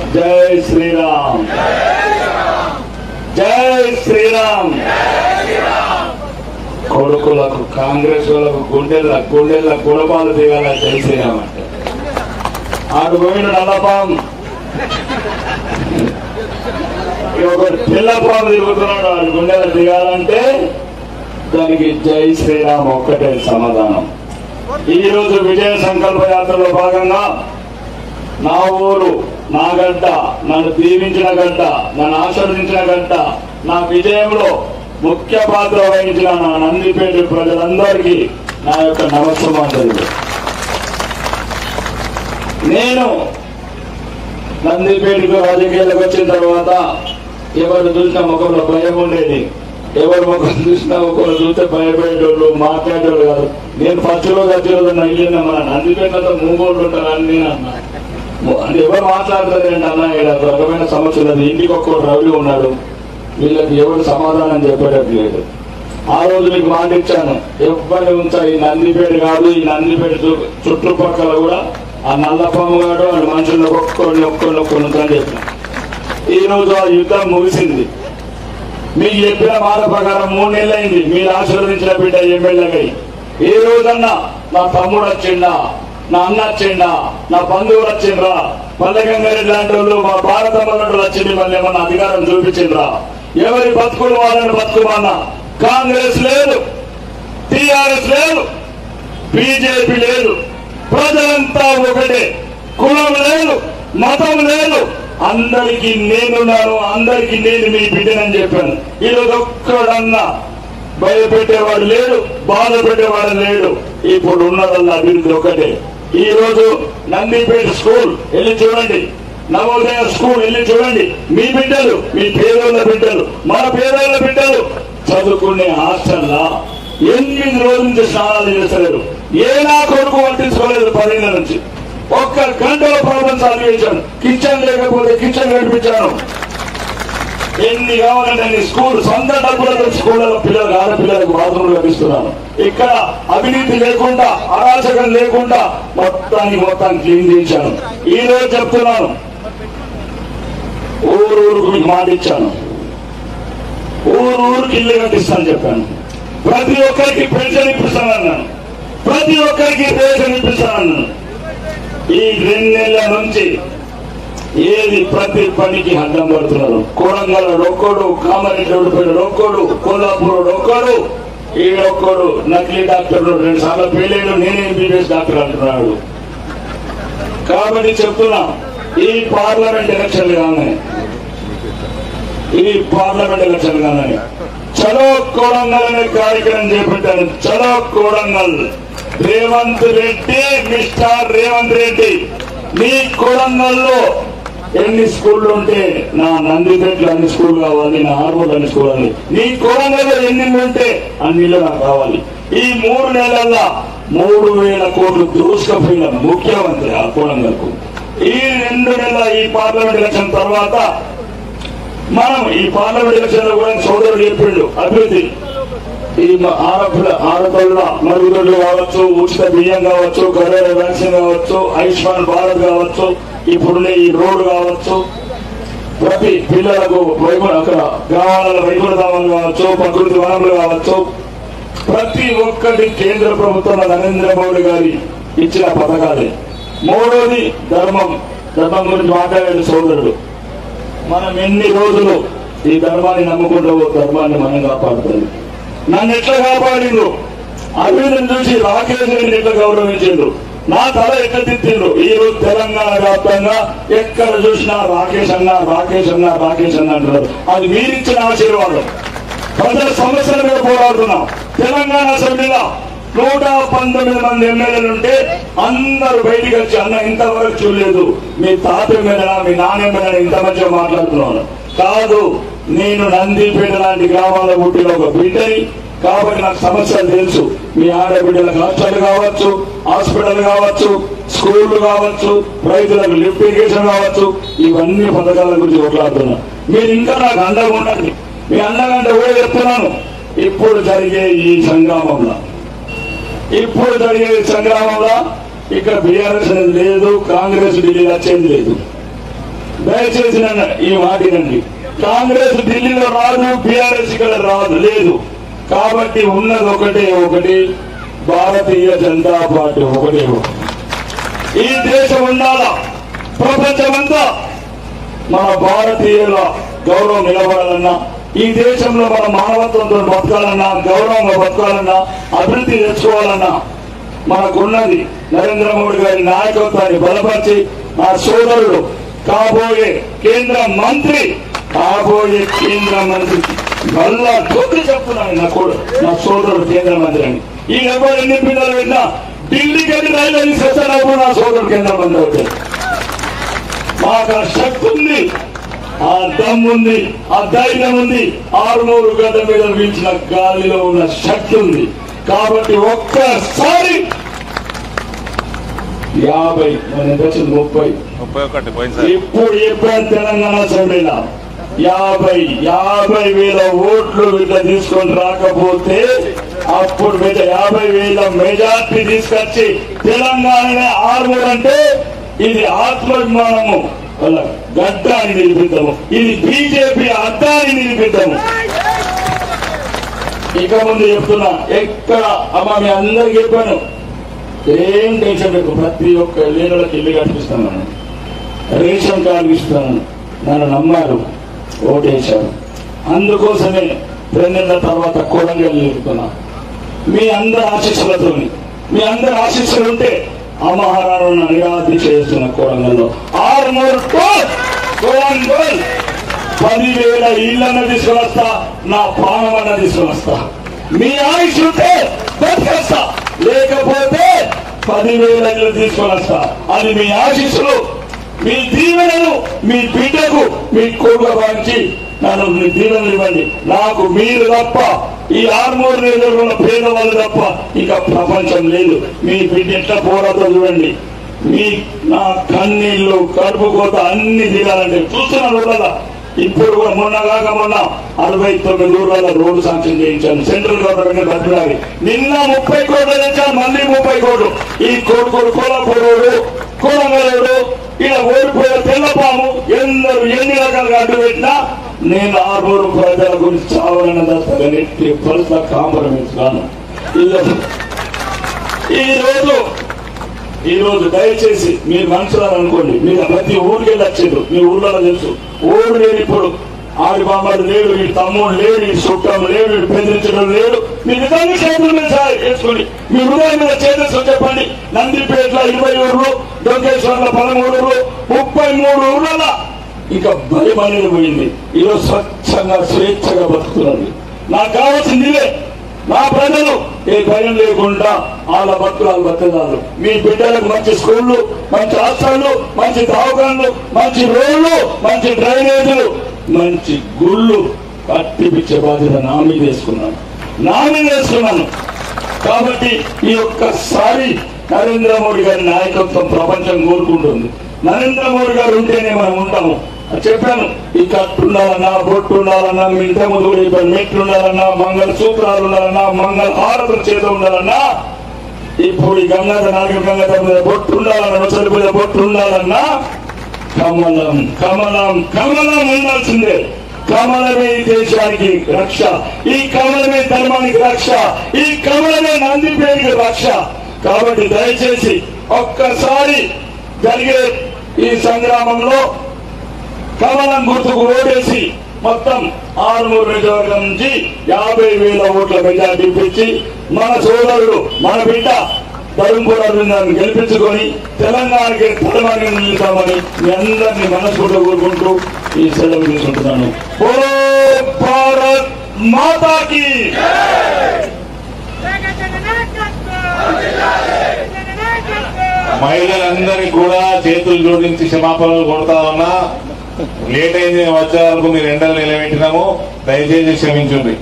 జై శ్రీరామ్ జై శ్రీరామ్ కొడుకులకు కాంగ్రెస్ వాళ్ళకు గుండెల గుండెల గుణపాలు దిగాల జై శ్రీరామ్ అంటే ఆడు పోయిన నల్లపాం ఒక పిల్లపాము తిరుగుతున్నాడు ఆడు గుండెల దిగాలంటే దానికి జై శ్రీరామ్ ఒక్కటే సమాధానం ఈ రోజు విజయ సంకల్ప యాత్రలో భాగంగా నా ఊరు నా గడ్డ నన్ను దీవించిన గడ్డ నన్ను ఆశీర్వదించిన గడ్డ నా విజయంలో ముఖ్య పాత్ర వహించిన నా నందిపేట ప్రజలందరికీ నా యొక్క నమస్సమాంజలు నేను నందిపేటకు రాజకీయాలకు వచ్చిన తర్వాత ఎవరు చూసిన ముఖంలో భయం ఉండేది ఎవరు ముఖం చూసినా ఒకరు చూస్తే భయపడేటోళ్ళు మాట్లాడేటోళ్ళు కాదు నేను ఫస్ట్ రోజు వచ్చే రోజు నా ఇల్లు మన నందిపేటతో మూగోళ్ళు ఉంటారని నేను అన్నా అంటే ఎవరు మాట్లాడతారు ఏంటి అన్న ఇక్కడ ఒక రకమైన సమస్య లేదు ఇంటికి ఒక్కరు రవి ఉన్నాడు వీళ్ళకి ఎవరు సమాధానం చెప్పేటట్టు లేదు ఆ రోజు మీకు మాట ఇచ్చాను ఎవరిని ఉంచా ఈ నందిపేట కాదు ఈ నందిపేట చు- చుట్టుపక్కల కూడా ఆ నల్లపాము గాడు ఆ మనుషులు ఒక్కొక్కరిని ఒక్కొక్కరిని ఒక్కొక్కరిని ఉంచని చెప్పిన ఈ రోజు ఆ యుద్ధం ముగిసింది మీకు చెప్పిన మాట ప్రకారం మూడు నెలలు అయింది మీరు ఆశీర్వదించిన బిడ్డ ఎమ్మెల్యేగా ఈ రోజన్నా నా తమ్ముడు వచ్చిండా నా అన్న వచ్చిండా నా బంధువులు వచ్చిండ్రా పల్లెగంగారెడ్డి లాంటి వాళ్ళు మా భారత మల్లడు వచ్చింది మళ్ళీ ఏమన్నా అధికారం చూపించిండ్రా ఎవరి బతుకులు వాళ్ళని బతుకుమన్నా కాంగ్రెస్ లేదు టిఆర్ఎస్ లేదు బీజేపీ లేదు ప్రజలంతా ఒకటే కులం లేదు మతం లేదు అందరికి నేనున్నాను అందరికి నేను మీ బిడ్డనని చెప్పాను ఈరోజు ఒక్కడన్నా భయపెట్టేవాడు లేడు బాధ పెట్టేవాడు లేడు ఇప్పుడు ఉన్నదన్న అభివృద్ధి ఒకటే ఈ రోజు నందిపేట స్కూల్ వెళ్ళి చూడండి నవోదయ స్కూల్ వెళ్ళి చూడండి మీ బిడ్డలు మీ పేదోళ్ళ బిడ్డలు మన పేదోళ్ళ బిడ్డలు చదువుకునే హాస్టల్లా ఎనిమిది రోజుల నుంచి స్నానాలు చేస్తలేరు ఏ నా కొడుకు పట్టించుకోలేదు పదిహేను నుంచి ఒక్క గంటల ప్రాబ్లం సాల్వ్ చేశాను కిచెన్ లేకపోతే కిచెన్ నడిపించాను ఎన్ని కావాలంటే అన్ని స్కూల్ సొంత డబ్బులతో స్కూళ్ళలో పిల్లలకు ఆడపిల్లలకు బాత్రూమ్లు లభిస్తున్నాను ఇక్కడ అవినీతి లేకుండా అరాచకం లేకుండా మొత్తాన్ని మొత్తాన్ని క్లీన్ చేశాను ఈ రోజు చెప్తున్నాను ఊరు ఊరుకు మీకు మాట ఇచ్చాను ఊరు ఊరికి ఇల్లు కట్టిస్తాను చెప్పాను ప్రతి ఒక్కరికి పెన్షన్ ఇప్పిస్తానన్నాను ప్రతి ఒక్కరికి రేషన్ ఇప్పిస్తానన్నాను ఈ రెండు నెలల నుంచి ఏది ప్రతి పనికి అడ్డం పడుతున్నారు కోడంగల్ ఒక్కడు కామారెడ్డి ఓడిపోయిన ఒక్కడు కోల్హాపూర్ ఒక్కడు ఈడొక్కడు నకిలీ డాక్టర్ రెండు సార్లు పేలేడు నేనే ఎంబీబీఎస్ డాక్టర్ అంటున్నాడు కాబట్టి చెప్తున్నా ఈ పార్లమెంట్ ఎలక్షన్ కానీ ఈ పార్లమెంట్ ఎలక్షన్ కానీ చలో కోడంగల్ అనే కార్యక్రమం చేపట్టాను చలో కోడంగల్ రేవంత్ రెడ్డి మిస్టర్ రేవంత్ రెడ్డి మీ కోడంగల్లో ఎన్ని స్కూళ్ళు ఉంటే నా నందిపేటలో అన్ని స్కూల్ కావాలి నా ఆర్మూర్ అన్ని స్కూల్ కావాలి నీ కోడంగల్లో ఎన్ని ఇళ్ళు ఉంటే అన్ని ఇళ్ళు నాకు కావాలి ఈ మూడు నెలల్లో మూడు వేల కోట్లు దూసుకుపోయిన ముఖ్యమంత్రి ఆ కోడంగల్కు ఈ రెండు నెలల ఈ పార్లమెంట్ ఎలక్షన్ తర్వాత మనం ఈ పార్లమెంట్ ఎలక్షన్ లో కూడా సోదరుడు చెప్పిండు అభివృద్ధి ఈ మ- ఆడపిల్ల ఆడపిల్ల మరుగుదొడ్లు కావచ్చు ఉచిత బియ్యం కావచ్చు గర్భ వ్యాక్సిన్ కావచ్చు ఆయుష్మాన్ భారత్ కావచ్చు ఇప్పుడున్న ఈ రోడ్డు కావచ్చు ప్రతి పిల్లలకు వైకుంఠ అక్కడ గ్రామాలలో వైకుంఠధామం కావచ్చు ప్రకృతి వనములు కావచ్చు ప్రతి ఒక్కటి కేంద్ర ప్రభుత్వం నరేంద్ర మోడీ గారి ఇచ్చిన పథకాలే మూడోది ధర్మం ధర్మం గురించి మాట్లాడాడు సోదరుడు మనం ఎన్ని రోజులు ఈ ధర్మాన్ని నమ్ముకుంటూ ఓ ధర్మాన్ని మనం కాపాడుతుంది నన్ను ఎట్లా కాపాడిండ్రు అభివృద్ధిని చూసి రాకేష్ రెడ్డి ఎట్లా గౌరవించిండ్రు నా తల ఎట్లా తిట్టిండ్రు ఈ రోజు తెలంగాణ వ్యాప్తంగా ఎక్కడ చూసినా రాకేష్ అన్న రాకేష్ అన్న రాకేష్ అన్న అంటున్నారు అది మీరిచ్చిన ఆశీర్వాదం ప్రజల సమస్యల మీద పోరాడుతున్నాం తెలంగాణ అసెంబ్లీలో నూట పంతొమ్మిది మంది ఎమ్మెల్యేలు ఉంటే అందరూ బయటికి వచ్చి అన్న ఇంతవరకు చూడలేదు మీ తాత ఎమ్మెల్యేనా మీ నాన్న ఎమ్మెల్యేనా ఇంత మంచిగా మాట్లాడుతున్నాను కాదు నేను నందిపేట లాంటి గ్రామాల పుట్టిన ఒక బిడ్డని కాబట్టి నాకు సమస్యలు తెలుసు మీ ఆడబిడ్డలకు హాస్టల్ కావచ్చు హాస్పిటల్ కావచ్చు స్కూళ్లు కావచ్చు రైతులకు లిఫ్ట్ ఇరిగేషన్ కావచ్చు ఇవన్నీ పథకాల గురించి కొట్లాడుతున్నా మీరు ఇంకా నాకు అండగా ఉండండి మీ అండగంటే కూడా చెప్తున్నాను ఇప్పుడు జరిగే ఈ సంగ్రామంలో ఇప్పుడు జరిగే ఈ సంగ్రామంలో ఇక్కడ బీఆర్ఎస్ అనేది లేదు కాంగ్రెస్ ఢిల్లీ వచ్చేది లేదు దయచేసి నన్ను ఈ మాటినండి కాంగ్రెస్ ఢిల్లీలో రాదు బీఆర్ఎస్ ఇక్కడ రాదు లేదు కాబట్టి ఉన్నది ఒకటే ఒకటి భారతీయ జనతా పార్టీ ఒకటే ఒకటి. ఈ దేశం ఉండాలా ప్రపంచమంతా మన భారతీయుల గౌరవం నిలబడాలన్నా ఈ దేశంలో మన మానవత్వంతో బతకాలన్నా గౌరవంగా బతకాలన్నా అభివృద్ధి తెచ్చుకోవాలన్నా మనకున్నది నరేంద్ర మోడీ గారి నాయకత్వాన్ని బలపరిచి నా సోదరుడు కాబోయే కేంద్ర మంత్రి కాబోయే కేంద్ర మంత్రి మళ్ళా తొక్కి చెప్తున్నాను నా కూడా నా సోదరుడు కేంద్ర మంత్రి అని ఈ ఎవరు ఎన్ని పిల్లలు విన్నా ఢిల్లీకి వెళ్ళి రైలు తీసుకొస్తాను నా సోదరుడు కేంద్ర మంత్రి అవుతాడు మాకు ఆ శక్తి ఉంది ఆ దమ్ ఉంది ఆ ధైర్యం ఉంది ఆరునూరు గంటల మీద వీల్చిన గాలిలో ఉన్న శక్తి ఉంది కాబట్టి ఒక్కసారి యాభై మన ఎంత వచ్చింది ముప్పై ముప్పై ఒకటి పోయింది సార్ ఇప్పుడు చెప్పాను తెలంగాణ అసెంబ్లీలో యాభై యాభై వేల ఓట్లు వీళ్ళ తీసుకొని రాకపోతే అప్పుడు మీద యాభై వేల మెజార్టీ తీసుకొచ్చి తెలంగాణ ఆర్మూర్ అంటే ఇది ఆత్మాభిమానము వాళ్ళ గడ్డాన్ని నిలిపిద్దాము ఇది బీజేపీ అడ్డాన్ని నిలిపిద్దాము ఇక ముందు చెప్తున్నా ఎక్కడ అమ్మ మీ అందరికి చెప్పాను ఏం టెన్షన్ పెట్టు ప్రతి ఒక్క ఇళ్ళకి ఇల్లు కట్టిస్తాను రేషన్ కార్డు ఇస్తాను నన్ను నమ్మారు ఓటేశారు అందుకోసమే రెండు నెలల తర్వాత కొడంగల్ నిలుపుతున్నా మీ అందరి ఆశీస్సులతో మీ అందరి ఆశీస్సులు ఉంటే ఆ మహారాణను అనిరాధి చేస్తున్న కొడంగల్లో ఆరు మూడు కొడంగల్ పదివేల ఇళ్ళన్న తీసుకుని వస్తా నా ప్రాణమన్న తీసుకుని వస్తా మీ ఆయుష్ ఉంటే బతికేస్తా లేకపోతే పదివేల ఇళ్ళు తీసుకొని వస్తా అది మీ ఆశీస్సులు మీ దీవెనలు మీ బిడ్డకు మీ కొడుకు భావించి నన్ను మీ దీవెనలు ఇవ్వండి నాకు మీరు తప్ప ఈ ఆర్మూర్ నియోజకవర్గంలో పేదవాళ్ళు తప్ప ఇక ప్రపంచం లేదు మీ బిడ్డ ఎట్లా పోరాటం చూడండి మీ నా కన్నీళ్లు కడుపు కోత అన్ని దిగాలంటే చూస్తున్నాను కదా ఇప్పుడు కూడా మొన్న కాక మొన్న అరవై తొమ్మిది ఊర్లలో రోడ్డు శాంక్షన్ చేయించాను సెంట్రల్ గవర్నమెంట్ బతిలాడి నిన్న ముప్పై కోట్లు తెచ్చాను మళ్ళీ ముప్పై కోట్లు ఈ కోడుకోడు కోలపూరోడు కూరంగలేడు ఇలా ఓడిపోయే తెల్లపాము ఎందరు ఎన్ని రకాలుగా అడ్డు పెట్టినా నేను ఆరుగురు ప్రజల గురించి చావాలన్న దస్తగా ఎట్టి పరిస్థితి కాంప్రమైజ్ కాను ఇలా ఈ రోజు ఈ రోజు దయచేసి మీరు మనుషులని అనుకోండి మీరు ప్రతి ఊరికి వెళ్ళి వచ్చిండ్రు మీ ఊర్లలో తెలుసు ఊరు లేని ఇప్పుడు ఆడి బామ్మడు లేడు ఈ తమ్ముడు లేడు ఈ చుట్టం లేడు ఈ బెదిరించడం లేడు మీ నిజంగా చేతుల మీద సార్ వేసుకోండి మీ హృదయం మీద చేతులు చెప్పండి నందిపేటలో ఇరవై ఊర్లు దొంగేశ్వర్లో పదమూడు ఊర్లు ముప్పై మూడు ఊర్లలో ఇంకా భయం అనేది పోయింది ఈరోజు స్వచ్ఛంగా స్వేచ్ఛగా బతుకుతున్నది నాకు కావాల్సింది ఇదే మా ప్రజలు ఏ భయం లేకుండా వాళ్ళ బతుకులు బతకాలు మీ బిడ్డలకు మంచి స్కూళ్ళు మంచి హాస్టళ్ళు మంచి దవాఖాన్లు మంచి రోడ్లు మంచి డ్రైనేజీలు మంచి గుళ్ళు కట్టిపిచ్చే బాధ్యత నా మీద వేసుకున్నాను నా మీద వేసుకున్నాను కాబట్టి ఈ ఒక్కసారి నరేంద్ర మోడీ గారి నాయకత్వం ప్రపంచం కోరుకుంటుంది నరేంద్ర మోడీ గారు ఉంటేనే మనం ఉంటాము అది చెప్పాను ఈ కట్టు ఉండాలన్నా బొట్టు ఉండాలన్నా మీ ఇంత ముందు కూడా చెప్పాను మెట్లు ఉండాలన్నా మంగళ సూత్రాలు ఉండాలన్నా మంగళ హారతులు చేత ఉండాలన్నా ఇప్పుడు ఈ గంగాధర నాలుగు గంగాధర మీద బొట్టు ఉండాలన్నా ముసలి మీద బొట్టు ఉండాలన్నా కమలం కమలం కమలం ఉండాల్సిందే కమలమే ఈ దేశానికి రక్ష ఈ కమలమే ధర్మానికి రక్ష ఈ కమలమే నందిపేరుకి రక్ష కాబట్టి దయచేసి ఒక్కసారి జరిగే ఈ సంగ్రామంలో కమలం గుర్తుకు ఓటేసి మొత్తం ఆరుమూరు నియోజకవర్గం నుంచి యాభై వేల ఓట్ల మెజార్టీ ఇప్పించి మన సోదరుడు మన బిడ్డ ధర్మపుర అరవిందాన్ని గెలిపించుకొని తెలంగాణకి తలమని నిలుస్తామని మీ అందరినీ మనస్ఫూర్తిగా కోరుకుంటూ ఈ సెలవు తీసుకుంటున్నాను బోలో భారత్ మాతాకి మహిళలందరికీ కూడా చేతులు జోడించి క్షమాపణలు కొడతా ఉన్నా లేట్ అయింది నేను వచ్చే వరకు మీరు ఎండలు నిలబెట్టినాము దయచేసి క్షమించండి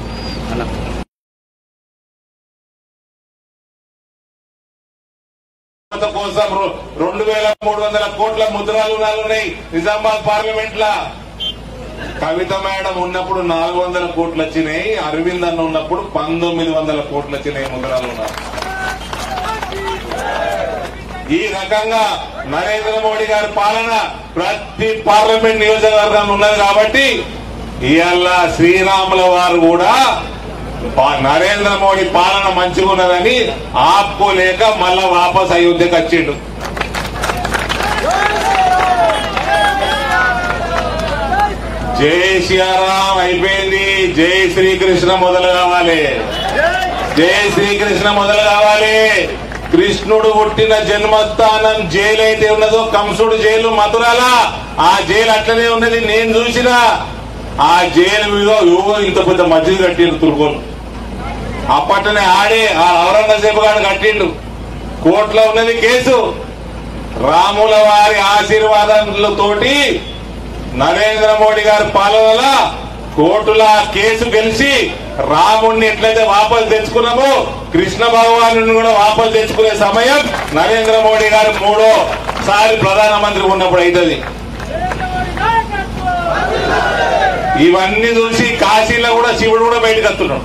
కోసం రొ- రెండు వేల మూడు వందల కోట్ల ముద్రాలు ఉన్నాయి నిజామాబాద్ పార్లమెంట్ లా కవిత మేడం ఉన్నప్పుడు నాలుగు వందల కోట్లు వచ్చినాయి అరవింద్ అన్న ఉన్నప్పుడు పంతొమ్మిది వందల కోట్లు వచ్చినాయి ముద్రాలు ఉన్నాయి ఈ రకంగా నరేంద్ర మోడీ గారి పాలన ప్రతి పార్లమెంట్ నియోజకవర్గం ఉన్నది కాబట్టి ఇవాళ శ్రీరాముల వారు కూడా పా- నరేంద్ర మోడీ పాలన మంచిగా ఉన్నదని ఆపుకోలేక మళ్ళా వాపస్ అయోధ్యకు వచ్చిండు జై శ్రీరాం అయిపోయింది జై శ్రీకృష్ణ మొదలు కావాలి జై శ్రీకృష్ణ మొదలు కావాలి కృష్ణుడు పుట్టిన జన్మస్థానం జైలు అయితే ఉన్నదో కంసుడు జైలు మధురాల ఆ జైలు అట్లనే ఉన్నది నేను చూసిన ఆ జైలు మీద యువ ఇంత పెద్ద మధ్య కట్టిండు తుర్కోలు అప్పట్లోనే ఆడే ఆ ఔరంగజేబు గారు కట్టిండు కోర్టులో ఉన్నది కేసు రాముల వారి ఆశీర్వాదాలతోటి నరేంద్ర మోడీ గారి పాలనల కోర్టుల కేసు గెలిచి రాముణ్ణి ఎట్లయితే వాపసు తెచ్చుకున్నామో కృష్ణ భగవాను కూడా వాపసు తెచ్చుకునే సమయం నరేంద్ర మోడీ గారు మూడోసారి ప్రధానమంత్రి ఉన్నప్పుడు అవుతుంది ఇవన్నీ చూసి కాశీలో కూడా శివుడు కూడా బయటకు వస్తున్నాడు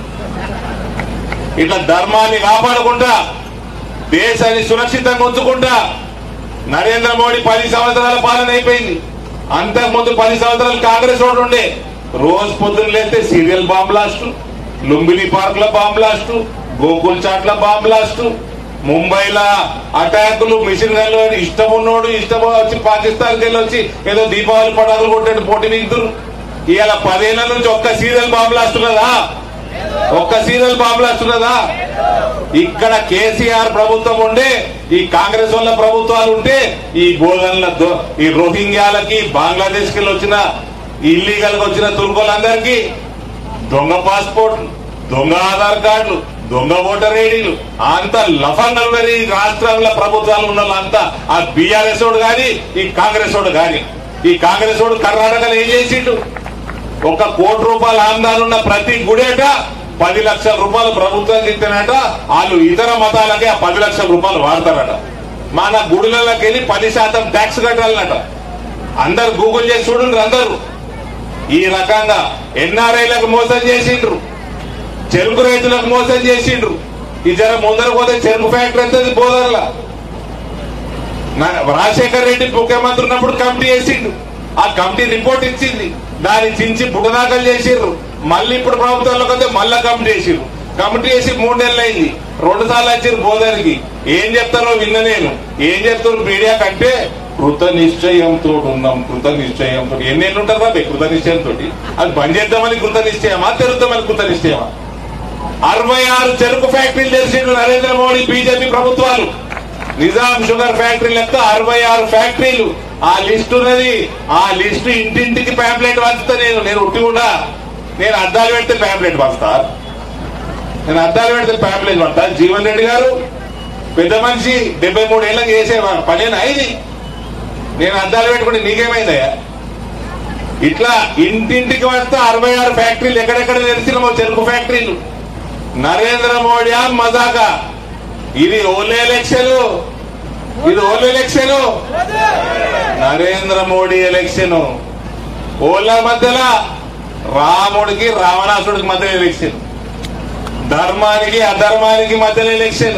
ఇట్లా ధర్మాన్ని కాపాడుకుంటా దేశాన్ని సురక్షితంగా ఉంచుకుంటా నరేంద్ర మోడీ పది సంవత్సరాల పాలన అయిపోయింది అంతకుముందు పది సంవత్సరాలు కాంగ్రెస్ వాడు ఉండే రోజు పొద్దున్న లేస్తే serial bomb blast Lumbini park లో బాంబ్ బ్లాస్ట్ గోకుల్ చాట్ల బాంబ్ బ్లాస్ట్ ముంబైలో అటాకులు మిషన్ గన్లు అని ఇష్టం ఉన్నోడు ఇష్టం వచ్చి పాకిస్తాన్ వెళ్ళి వచ్చి ఏదో దీపావళి పటాకులు కొట్టాడు పోటీ మిగుతురు ఇవాళ పదేళ్ల నుంచి ఒక్క సీరియల్ బాంబ్ బ్లాస్ట్ ఉన్నదా ఒక్క సీరియల్ బాంబ్ బ్లాస్ట్ ఉన్నదా ఇక్కడ కేసీఆర్ ప్రభుత్వం ఉండే ఈ కాంగ్రెస్ వాళ్ళ ప్రభుత్వాలు ఉంటే ఈ బోధనల దొ- ఈ రోహింగ్యాలకి బంగ్లాదేశ్ కి వచ్చిన ఇల్లీగల్ గా వచ్చిన తుర్కోలందరికీ దొంగ పాస్పోర్ట్ దొంగ ఆధార్ కార్డులు దొంగ ఓటర్ ఐడీలు అంత లఫంగలు మరి ఈ రాష్ట్రాల ప్రభుత్వాలు ఉన్న వాళ్ళంతా ఆ బీఆర్ఎస్ వాడు గాని ఈ కాంగ్రెస్ వాడు గాని ఈ కాంగ్రెస్ వాడు కర్ణాటకలో ఏం చేసిండు ఒక కోటి రూపాయల ఆందాలు ఉన్న ప్రతి గుడేట పది లక్షల రూపాయలు ప్రభుత్వం ఇస్తానట వాళ్ళు ఇతర మతాలకే ఆ పది లక్షల రూపాయలు వాడతారట మన గుడులకి వెళ్ళి పది శాతం ట్యాక్స్ కట్టాలన్నట అందరు గూగుల్ చేసి చూడండి అందరూ ఈ రకంగా ఎన్ఆర్ఐలకు మోసం చేసిండ్రు చెరుకు రైతులకు మోసం చేసిండ్రు ఈ జర ముందర పోతే చెరుకు ఫ్యాక్టరీ ఎంత బోధనలా నా- రాజశేఖర్ రెడ్డి ముఖ్యమంత్రి ఉన్నప్పుడు కమిటీ వేసిండు ఆ కమిటీ రిపోర్ట్ ఇచ్చింది దాన్ని చించి బుటదాఖలు చేసిర్రు మళ్ళీ ఇప్పుడు ప్రభుత్వంలోకి వస్తే మళ్ళా కమిటీ వేసిర్రు కమిటీ వేసి మూడు నెలలు అయింది రెండు సార్లు వచ్చారు బోధనకి ఏం చెప్తారో విన్న నేను ఏం చెప్తారు మీడియా కంటే కృత నిశ్చయంతో ఉన్నాం కృత నిశ్చయంతో ఎన్ని ఏళ్ళు ఉంటారు బాబే కృత నిశ్చయంతో అది బంద్ చేద్దామని కృత నిశ్చయమా తెరుద్దామని కృత నిశ్చయమా అరవై ఆరు చెరుకు ఫ్యాక్టరీలు తెరిచిండు నరేంద్ర మోడీ బీజేపీ ప్రభుత్వాలు నిజాం షుగర్ ఫ్యాక్టరీ లెక్క అరవై ఆరు ఫ్యాక్టరీలు ఆ లిస్ట్ ఉన్నది ఆ లిస్ట్ ఇంటింటికి ప్యాంప్లెట్ పంచుతా నేను నేను ఉట్టి కూడా నేను అద్దాలు పెడితే ప్యాంప్లెట్ పంచుతా నేను అద్దాలు పెడితే ప్యాంప్లెట్ పంచుతా జీవన్ రెడ్డి గారు పెద్ద మనిషి డెబ్బై మూడు ఏళ్ళకి చేసే పనేనా ఇది నేను అద్దాలు పెట్టుకుంటే నీకేమైందయ్యా ఇట్లా ఇంటింటికి వస్తే అరవై ఆరు ఫ్యాక్టరీలు ఎక్కడెక్కడ తెలిసినామో చెరుకు ఫ్యాక్టరీలు నరేంద్ర మోడీ ఆ మజాకా ఇది ఓన్లీ ఎలక్షన్ ఇది only election Narendra Modi election ఓళ్ళ మధ్యలో రాముడికి రావణాసుడికి మధ్య ఎలక్షన్ ధర్మానికి అధర్మానికి మధ్యలో ఎలక్షన్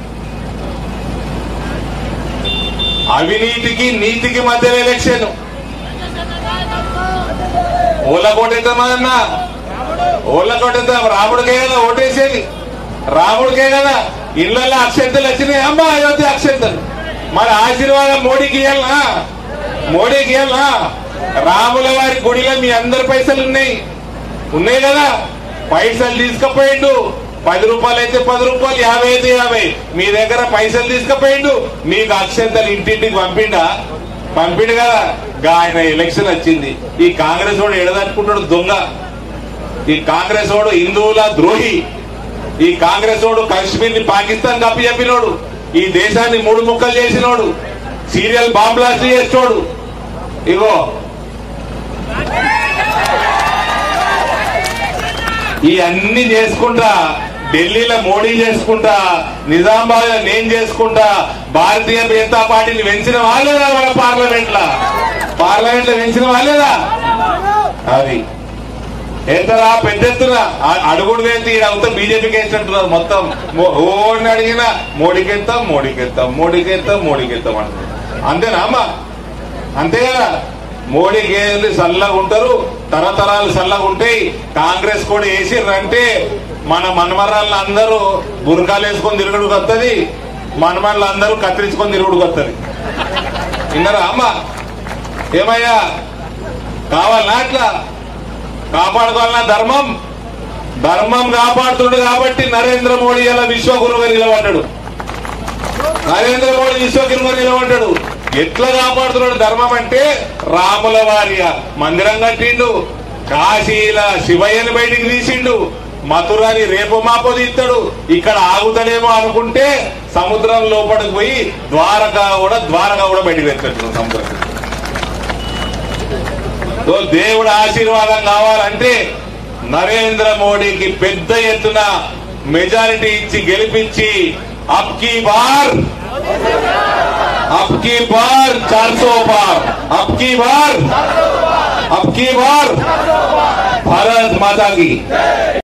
అవినీతికి నీతికి మధ్యలో ఎలక్షన్ ఓళ్ళ కొట్టేద్దామన్నా ఓళ్ళ కొట్టేద్దాం రాముడికే కదా ఓటేసేది రాముడికే కదా ఇళ్లలో అక్షంతలు వచ్చినాయి అమ్మా అయోధ్య అక్షంతలు మరి ఆశీర్వాదం మోడీకి ఇవ్వాలనా మోడీకి ఇవ్వాలనా రాముల వారి గుడిలో మీ అందరి పైసలు ఉన్నాయి ఉన్నాయి కదా పైసలు తీసుకుపోయిండు పది రూపాయలు అయితే పది రూపాయలు యాభై అయితే యాభై మీ దగ్గర పైసలు తీసుకుపోయిండు మీకు అక్షంతలు ఇంటింటికి పంపిండా పంపిండు కదా గా ఆయన ఎలక్షన్ వచ్చింది ఈ కాంగ్రెస్ వాడు ఎడదట్టుకుంటాడు దొంగ ఈ కాంగ్రెస్ వాడు హిందువుల ద్రోహి ఈ కాంగ్రెస్ వాడు కాశ్మీర్ ని పాకిస్తాన్ కప్పి చెప్పినోడు ఈ దేశాన్ని మూడు ముక్కలు చేసినోడు సీరియల్ బాంబ్ బ్లాస్ట్ చేసినోడు ఇగో ఈ అన్ని చేసుకుంటా ఢిల్లీలో మోడీ చేసుకుంటా నిజామాబాద్ లో నేను చేసుకుంటా భారతీయ జనతా పార్టీని పెంచిన వాళ్ళేదా మన పార్లమెంట్ లా పార్లమెంట్ లో పెంచిన వాళ్ళేదా అది ఎంతరా పెద్ద ఎత్తున ఆ- అడుగుడు వేసి ఈడ అవుతా బీజేపీకి వేసినట్టున్నారు మొత్తం మో- ఓడిని అడిగినా మోడీకి ఎత్తాం మోడీకి ఎత్తాం మోడీకి ఎత్తాం మోడీకి ఎత్తాం అంటున్నారు అంతేనా అమ్మా అంతే కదా మోడీ గేదెలు చల్లగా ఉంటారు తరతరాలు చల్లగా ఉంటాయి కాంగ్రెస్ కూడా వేసిర్రంటే మన మనమరాళ్ళు అందరూ బురకాలు వేసుకొని తిరుగుడు వస్తుంది మనమరాళ్ళు అందరూ కత్తిరించుకొని తిరుగుడు వస్తుంది విన్నారా అమ్మా ఏమయ్యా కావాలనా అట్లా కాపాడుకోవాలన్నా ధర్మం ధర్మం కాపాడుతుండు కాబట్టి నరేంద్ర మోడీ ఇలా విశ్వగురుగా నిలబడ్డాడు నరేంద్ర మోడీ విశ్వగురుగా నిలబడ్డాడు ఎట్లా కాపాడుతున్నాడు ధర్మం అంటే రాముల వారి మందిరం కట్టిండు కాశీల శివయ్యని బయటికి తీసిండు మథురాని రేపు మాపో తీస్తాడు ఇక్కడ ఆగుతాడేమో అనుకుంటే సముద్రం లోపలికి పోయి ద్వారకా కూడా ద్వారకా కూడా బయటికి తెచ్చాడు సముద్రం సో దేవుడు ఆశీర్వాదం కావాలంటే నరేంద్ర మోడీకి పెద్ద ఎత్తున మెజారిటీ ఇచ్చి గెలిపించి అప్ కీ బార్ అప్ కీ బార్ చార్ సో బార్ అప్ కీ బార్ అప్ కీ బార్ భారత్ మాతా की